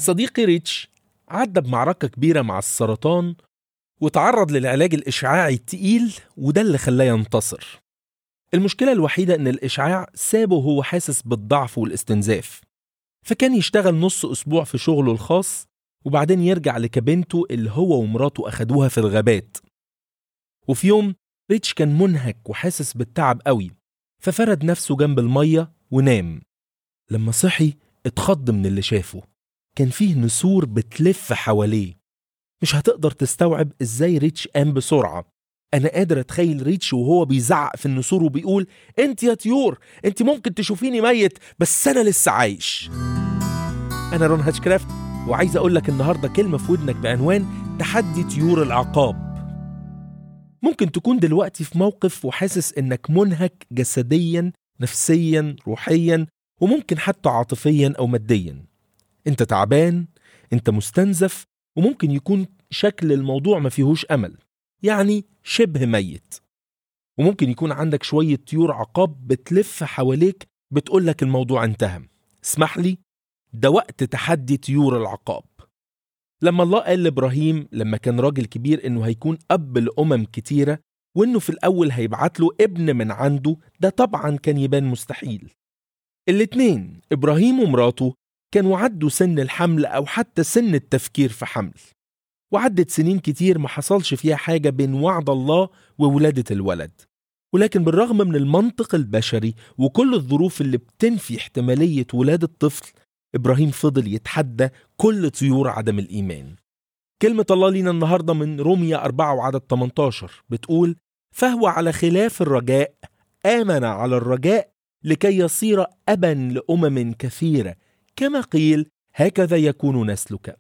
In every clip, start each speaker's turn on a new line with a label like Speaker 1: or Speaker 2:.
Speaker 1: صديقي ريتش عدى بمعركة كبيرة مع السرطان وتعرض للعلاج الإشعاعي التقيل وده اللي خلاه ينتصر المشكلة الوحيدة إن الإشعاع سابه وهو حاسس بالضعف والاستنزاف فكان يشتغل نص أسبوع في شغله الخاص وبعدين يرجع لكابينته اللي هو ومراته أخدوها في الغابات وفي يوم ريتش كان منهك وحاسس بالتعب قوي ففرد نفسه جنب المية ونام لما صحي اتخض من اللي شافه كان فيه نسور بتلف حواليه مش هتقدر تستوعب ازاي ريتش قام بسرعة انا قادر اتخيل ريتش وهو بيزعق في النسور وبيقول انت يا طيور انت ممكن تشوفيني ميت بس انا لسه عايش انا رون هاتشكرافت وعايز اقول لك النهارده كلمه في ودنك بعنوان تحدي طيور العقاب ممكن تكون دلوقتي في موقف وحاسس انك منهك جسديا نفسيا روحيا وممكن حتى عاطفيا او ماديا انت تعبان انت مستنزف وممكن يكون شكل الموضوع ما فيهوش امل يعني شبه ميت وممكن يكون عندك شويه طيور عقاب بتلف حواليك بتقولك الموضوع انتهى اسمح لي ده وقت تحدي طيور العقاب لما الله قال لابراهيم لما كان راجل كبير انه هيكون اب لامم كتيره وانه في الاول هيبعت له ابن من عنده ده طبعا كان يبان مستحيل الاتنين ابراهيم ومراته كانوا عدوا سن الحمل او حتى سن التفكير في حمل وعدت سنين كتير ما حصلش فيها حاجه بين وعد الله وولاده الولد ولكن بالرغم من المنطق البشري وكل الظروف اللي بتنفي احتماليه ولاده طفل ابراهيم فضل يتحدى كل طيور عدم الايمان كلمه الله لينا النهارده من روميا 4 وعدد 18 بتقول فهو على خلاف الرجاء امن على الرجاء لكي يصير ابا لامم كثيره كما قيل هكذا يكون نسلك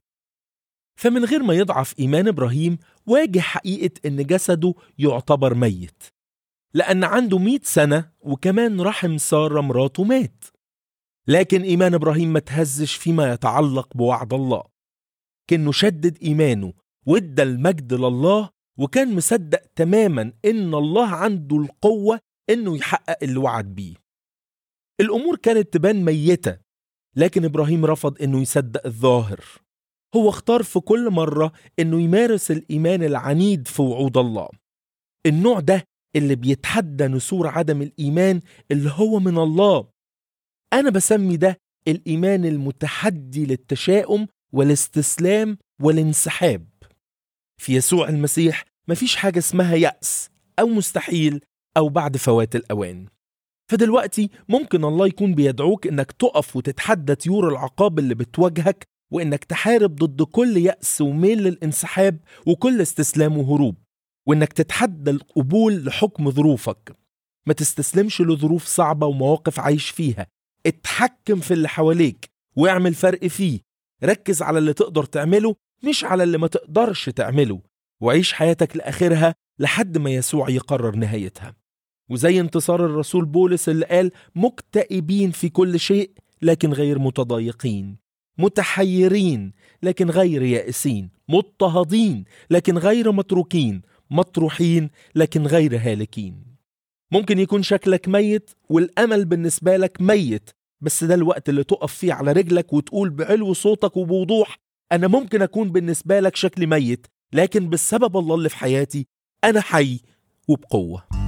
Speaker 1: فمن غير ما يضعف ايمان ابراهيم واجه حقيقه ان جسده يعتبر ميت لان عنده مئة سنه وكمان رحم ساره مراته مات لكن ايمان ابراهيم ما تهزش فيما يتعلق بوعد الله كانه شدد ايمانه وادى المجد لله وكان مصدق تماما ان الله عنده القوه انه يحقق اللي وعد بيه الامور كانت تبان ميته لكن ابراهيم رفض انه يصدق الظاهر هو اختار في كل مره انه يمارس الايمان العنيد في وعود الله النوع ده اللي بيتحدى نسور عدم الايمان اللي هو من الله انا بسمي ده الايمان المتحدي للتشاؤم والاستسلام والانسحاب في يسوع المسيح مفيش حاجه اسمها ياس او مستحيل او بعد فوات الاوان فدلوقتي ممكن الله يكون بيدعوك انك تقف وتتحدى طيور العقاب اللي بتواجهك وانك تحارب ضد كل يأس وميل للانسحاب وكل استسلام وهروب وانك تتحدى القبول لحكم ظروفك ما تستسلمش لظروف صعبة ومواقف عايش فيها اتحكم في اللي حواليك واعمل فرق فيه ركز على اللي تقدر تعمله مش على اللي ما تقدرش تعمله وعيش حياتك لآخرها لحد ما يسوع يقرر نهايتها وزي انتصار الرسول بولس اللي قال مكتئبين في كل شيء لكن غير متضايقين متحيرين لكن غير يائسين مضطهدين لكن غير متروكين مطروحين لكن غير هالكين ممكن يكون شكلك ميت والامل بالنسبه لك ميت بس ده الوقت اللي تقف فيه على رجلك وتقول بعلو صوتك وبوضوح انا ممكن اكون بالنسبه لك شكلي ميت لكن بسبب الله اللي في حياتي انا حي وبقوه